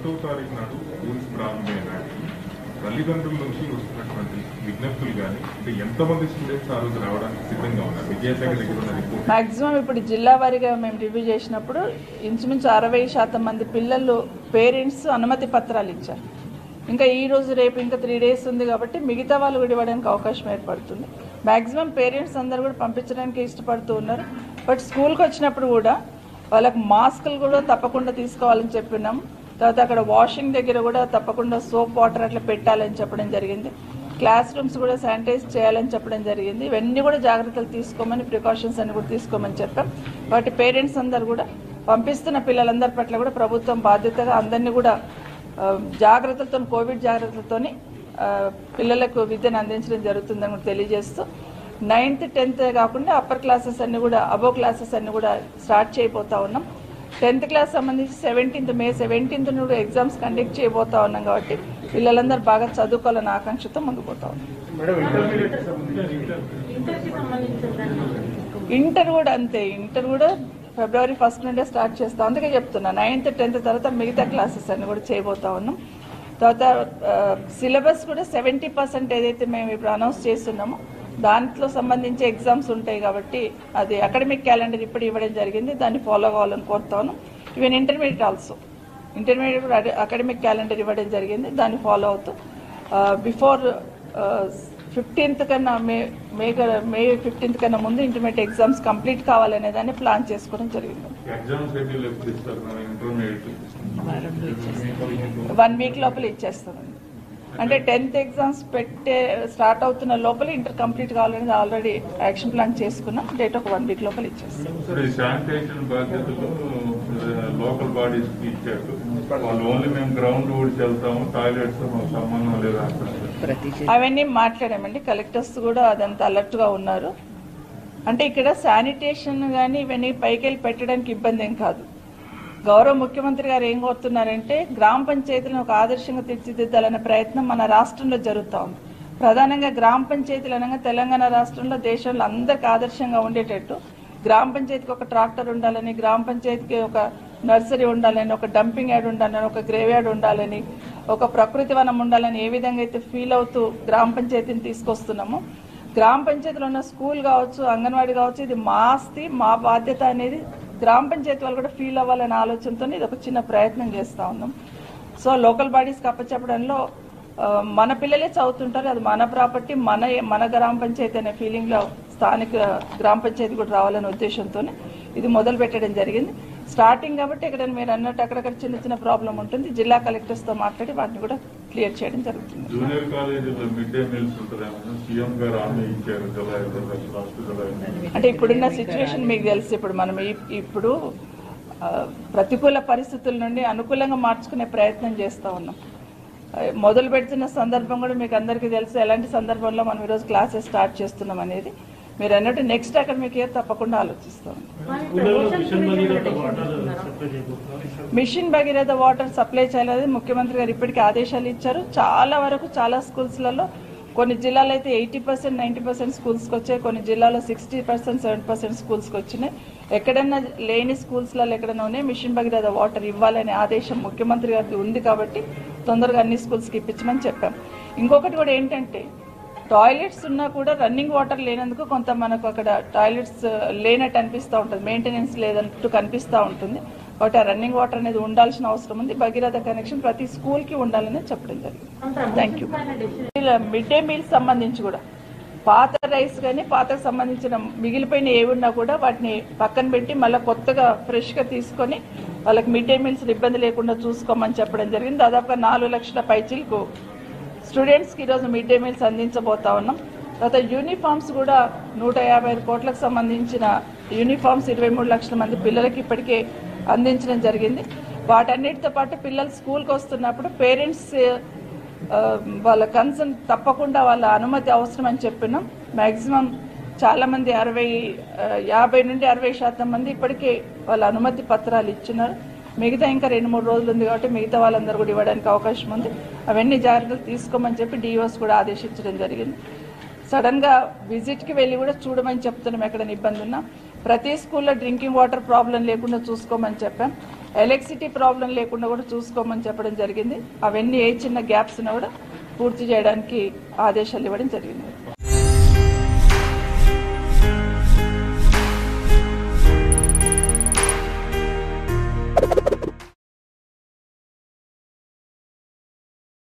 ఒకటో తారీఖు నాడు స్కూల్స్ ప్రారంభమైన తల్లిదండ్రుల నుంచి వస్తున్నటువంటి విజ్ఞప్తులు కానీ అంటే ఎంతమంది స్టూడెంట్స్ ఆ రోజు రావడానికి సిద్ధంగా ఉన్నారు విద్యాశాఖ దగ్గర ఉన్న రిపోర్ట్ మాక్సిమం ఇప్పుడు జిల్లా వారీగా మేము రివ్యూ చేసినప్పుడు ఇంచుమించు అరవై శాతం మంది పిల్లలు పేరెంట్స్ అనుమతి పత్రాలు ఇచ్చారు ఇంకా ఈ రోజు రేపు ఇంకా త్రీ డేస్ ఉంది కాబట్టి మిగతా వాళ్ళు కూడా ఇవ్వడానికి అవకాశం ఏర్పడుతుంది మాక్సిమం పేరెంట్స్ అందరు కూడా పంపించడానికి ఇష్టపడుతూ ఉన్నారు బట్ స్కూల్కి వచ్చినప్పుడు కూడా వాళ్ళకి మాస్కులు కూడా తప్పకుండా తీసుకోవాలని చెప్పినాం తర్వాత అక్కడ వాషింగ్ దగ్గర కూడా తప్పకుండా సోప్ వాటర్ అట్లా పెట్టాలని చెప్పడం జరిగింది క్లాస్ రూమ్స్ కూడా శానిటైజ్ చేయాలని చెప్పడం జరిగింది ఇవన్నీ కూడా జాగ్రత్తలు తీసుకోమని ప్రికాషన్స్ అన్ని కూడా తీసుకోమని చెప్పాం వాటి పేరెంట్స్ అందరు కూడా పంపిస్తున్న పిల్లలందరి పట్ల కూడా ప్రభుత్వం బాధ్యతగా అందరినీ కూడా ఆ, జాగ్రత్తలతో కోవిడ్ జాగ్రత్తలతోని ఆ, పిల్లలకు విద్యను అందించడం జరుగుతుందని కూడా తెలియజేస్తూ నైన్త్ టెన్త్ కాకుండా అప్పర్ క్లాసెస్ అన్ని కూడా అబో క్లాసెస్ అన్ని కూడా స్టార్ట్ చేయబోతా ఉన్నాం టెన్త్ క్లాస్ సంబంధించి సెవెంటీన్త్ మే సెవెంటీన్త్ కూడా ఎగ్జామ్స్ కండక్ట్ చేయబోతా ఉన్నాం కాబట్టి పిల్లలందరూ బాగా చదువుకోవాలన్న ఆకాంక్షతో ముందుకు పోతా ఉన్నాం ఇంటర్ కూడా అంతే ఇంటర్ కూడా ఫిబ్రవరి ఫస్ట్ నుండే స్టార్ట్ చేస్తాం అందుకే చెప్తున్నా నైన్త్ టెన్త్ తర్వాత మిగతా క్లాసెస్ అన్ని కూడా చేయబోతా ఉన్నాం తర్వాత సిలబస్ కూడా సెవెంటీ పర్సెంట్ ఏదైతే మేము ఇప్పుడు అనౌన్స్ చేస్తున్నామో దాంట్లో సంబంధించి ఎగ్జామ్స్ ఉంటాయి కాబట్టి అది అకాడమిక్ క్యాలెండర్ ఇప్పుడు ఇవ్వడం జరిగింది దాన్ని ఫాలో కావాలని కోరుతాను ఈవెన్ ఇంటర్మీడియట్ ఆల్సో ఇంటర్మీడియట్ కూడా అకాడమిక్ క్యాలెండర్ ఇవ్వడం జరిగింది దాన్ని ఫాలో అవుతూ బిఫోర్ ఫిఫ్టీన్త్ కన్నా మే మే క- మే ఫిఫ్టీన్త్ కన్నా ముందు ఇంటర్మీడియట్ ఎగ్జామ్స్ కంప్లీట్ కావాలనే దాన్ని ప్లాన్ చేసుకోవడం జరిగింది ఎగ్జామ్ షెడ్యూల్ ఎప్పుడు ఇస్తారు మన ఇంటర్మీడియట్ వన్ వీక్ లోపల ఇచ్చేస్తామండి అంటే టెన్త్ ఎగ్జామ్స్ పెట్టే స్టార్ట్ అవుతున్న లోపల ఇంటర్ కంప్లీట్ కావాలనేది ఆల్రెడీ యాక్షన్ ప్లాన్ చేసుకున్నాం డేట్ ఒక వన్ వీక్ లోపల ఇచ్చేస్తాం సరే శానిటేషన్ బాధ్యతలు లోకల్ బాడీస్ కి ఇచ్చారు వాళ్ళు ఓన్లీ మేము గ్రౌండ్ ఊడికి వెళ్తాము టాయిలెట్స్ మాకు సంబంధం లేదా అంటున్నారు అవన్నీ మాట్లాడామండి కలెక్టర్స్ కూడా అదంతా అలర్ట్ గా ఉన్నారు అంటే ఇక్కడ శానిటేషన్ కానీ ఇవన్నీ పైకి వెళ్ళి పెట్టడానికి ఇబ్బంది ఏం కాదు గౌరవ ముఖ్యమంత్రి గారు ఏం కోరుతున్నారంటే గ్రామ పంచాయతీలను ఒక ఆదర్శంగా తీర్చిదిద్దాలనే ప్రయత్నం మన రాష్ట్రంలో జరుగుతూ ఉంది ప్రధానంగా గ్రామ పంచాయతీలు అనగా తెలంగాణ రాష్ట్రంలో దేశంలో అందరికి ఆదర్శంగా ఉండేటట్టు గ్రామ పంచాయతీకి ఒక ట్రాక్టర్ ఉండాలని గ్రామ పంచాయతీకి ఒక నర్సరీ ఉండాలని ఒక డంపింగ్ యార్డ్ ఉండాలని ఒక గ్రేవ్ యార్డ్ ఉండాలని ఒక ప్రకృతి వనం ఉండాలని ఏ విధంగా అయితే ఫీల్ అవుతూ గ్రామ పంచాయతీని తీసుకొస్తున్నామో గ్రామ పంచాయతీలో ఉన్న స్కూల్ కావచ్చు అంగన్వాడీ కావచ్చు ఇది మా ఆస్తి మా బాధ్యత అనేది గ్రామ పంచాయతీ వాళ్ళు కూడా ఫీల్ అవ్వాలనే ఆలోచనతో ఇది ఒక చిన్న ప్రయత్నం చేస్తా ఉన్నాం సో లోకల్ బాడీస్కి అప్పచెప్పడంలో ఆ, మన పిల్లలే చదువుతుంటారు అది మన ప్రాపర్టీ మన మన గ్రామ పంచాయతీ అనే ఫీలింగ్లో స్థానిక గ్రామ పంచాయతీ కూడా రావాలనే ఉద్దేశంతో ఇది మొదలు పెట్టడం జరిగింది స్టార్టింగ్ కాబట్టి ఇక్కడ మీరు అన్నట్టు అక్కడక్కడ చిన్న చిన్న ప్రాబ్లం ఉంటుంది జిల్లా కలెక్టర్స్తో మాట్లాడి వాటిని కూడా క్లియర్ చేయడం జరుగుతుంది జూనియర్ కాలేజీలో మిడ్ డే మీల్స్ ఉంటుందేమో సీఎం గారు హామీ ఇచ్చారు జులై ఐదు లక్షలు లాస్ట్ జులై అంటే ఇప్పుడున్న సిచ్యువేషన్ మీకు తెలుసు ఇప్పుడు మనం ఈ- ఇప్పుడు ఆ, ప్రతికూల పరిస్థితుల నుండి అనుకూలంగా మార్చుకునే ప్రయత్నం చేస్తూ ఉన్నాం ఆ, మొదలు పెడుతున్న సందర్భం కూడా మీకు అందరికీ తెలుసు ఎలాంటి సందర్భంలో మనం ఈరోజు క్లాసెస్ స్టార్ట్ చేస్తున్నాం అనేది మీరు అన్నట్టు నెక్స్ట్ అకాడమిక్ ఇయర్ తప్పకుండా ఆలోచిస్తాం మిషన్ భగీరథ వాటర్ సప్లై చేయాలని ముఖ్యమంత్రి గారు ఇప్పటికే ఆదేశాలు ఇచ్చారు చాలా వరకు చాలా స్కూల్స్లలో కొన్ని జిల్లాలో అయితే ఎయిటీ పర్సెంట్ నైంటీ పర్సెంట్ స్కూల్స్కి వచ్చాయి కొన్ని జిల్లాలో సిక్స్టీ పర్సెంట్ సెవెంటీ పర్సెంట్ స్కూల్స్కి వచ్చినాయి ఎక్కడన్నా లేని స్కూల్స్లలో ఎక్కడైనా ఉన్నాయి మిషన్ భగీరథ వాటర్ ఇవ్వాలనే ఆదేశం ముఖ్యమంత్రి గారికి ఉంది కాబట్టి తొందరగా అన్ని స్కూల్స్కి ఇప్పించమని చెప్పాం ఇంకొకటి కూడా ఏంటంటే టాయిలెట్స్ ఉన్నా కూడా రన్నింగ్ వాటర్ లేనందుకు కొంత మనకు అక్కడ టాయిలెట్స్ లేనట్టు అనిపిస్తూ ఉంటుంది మెయింటెనెన్స్ లేదన్నట్టు కనిపిస్తూ ఉంటుంది కాబట్టి ఆ రన్నింగ్ వాటర్ అనేది ఉండాల్సిన అవసరం ఉంది భగీరథ కనెక్షన్ ప్రతి స్కూల్కి ఉండాలని చెప్పడం జరిగింది thank you mid day meal సంబంధించి కూడా పాత రైస్ కానీ పాతకు సంబంధించిన మిగిలిపోయిన ఏమున్నా కూడా వాటిని పక్కన పెట్టి మళ్ళీ కొత్తగా ఫ్రెష్గా తీసుకొని వాళ్ళకి మిడ్ డే మీల్స్ ఇబ్బంది లేకుండా చూసుకోమని చెప్పడం జరిగింది దాదాపుగా నాలుగు లక్షల పైచీలకు స్టూడెంట్స్కి ఈరోజు మిడ్ డే మీల్స్ అందించబోతా ఉన్నాం తర్వాత యూనిఫామ్స్ కూడా నూట యాభై ఐదు కోట్లకు సంబంధించిన యూనిఫామ్స్ ఇరవై మూడు లక్షల మంది పిల్లలకి ఇప్పటికే అందించడం జరిగింది వాటన్నిటితో పాటు పిల్లలు స్కూల్కి వస్తున్నప్పుడు పేరెంట్స్ వాళ్ళ కన్సర్న్ తప్పకుండా వాళ్ళ అనుమతి అవసరం అని చెప్పినాం మ్యాక్సిమం చాలా మంది అరవై ఆ, యాభై నుండి అరవై శాతం మంది ఇప్పటికే వాళ్ళ అనుమతి పత్రాలు ఇచ్చినారు మిగతా ఇంకా రెండు మూడు రోజులు ఉంది కాబట్టి మిగతా వాళ్ళందరూ కూడా ఇవ్వడానికి అవకాశం ఉంది అవన్నీ జాగ్రత్తలు తీసుకోమని చెప్పి డిఓస్ కూడా ఆదేశించడం జరిగింది సడన్ గా విజిట్ కి వెళ్ళి కూడా చూడమని చెప్తున్నాం ఎక్కడైనా ఇబ్బంది ఉన్నా ప్రతి స్కూల్లో డ్రింకింగ్ వాటర్ ప్రాబ్లం లేకుండా చూసుకోమని చెప్పాం ఎలక్ట్రిసిటీ ప్రాబ్లం లేకుండా కూడా చూసుకోమని చెప్పడం జరిగింది అవన్నీ ఏ చిన్న గ్యాప్స్ ఉన్నా కూడా పూర్తి చేయడానికి ఆదేశాలు ఇవ్వడం జరిగింది